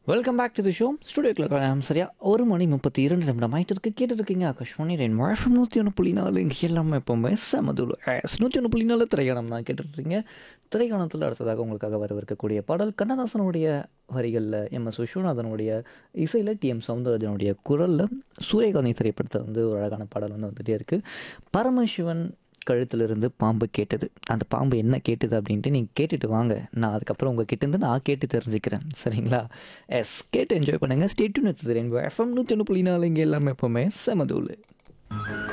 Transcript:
welcome back to the show ஸ்டுடியோக்கில் நேரம் சரியா ஒரு மணி முப்பத்தி இரண்டு நிமிடம் ஆயிட்டு இருக்கு கேட்டுட்டு இருக்கீங்க ஆகாஷ்வாணி ரெயின் வாய்ஃபம் நூற்றி ஒன்று புள்ளி நாலு இங்கே எல்லாமே எப்போவுமே செமதுல் எஸ் நூற்றி ஒன்று புள்ளி நாலு திரைக்காணம் தான் கேட்டுட்ருக்கீங்க திரைக்காணத்தில் அடுத்ததாக உங்களுக்காக வரவிருக்கக்கூடிய பாடல் கண்ணதாசனுடைய வரிகளில் எம் எஸ் விஸ்வநாதனுடைய இசையில் டி எம் சவுந்தரராஜனுடைய குரலில் சூரியகாந்தி திரைப்படத்தை வந்து ஒரு அழகான பாடல் வந்து வந்துகிட்டே இருக்குது பரமசிவன் கழுத்திலிருந்து பாம்பு கேட்டது அந்த பாம்பு என்ன கேட்டது அப்படின்ட்டு நீங்கள் கேட்டுட்டு வாங்க நான் அதுக்கப்புறம் உங்கள் கிட்டேருந்து நான் கேட்டு தெரிஞ்சுக்கிறேன் சரிங்களா எஸ் கேட்டு என்ஜாய் பண்ணுங்கள் ஸ்டேட்யூன் எடுத்து எஃப்எம் நூற்றி ஒன்று புள்ளி நாலு இங்கே எல்லாமே எப்போவுமே செமதூள்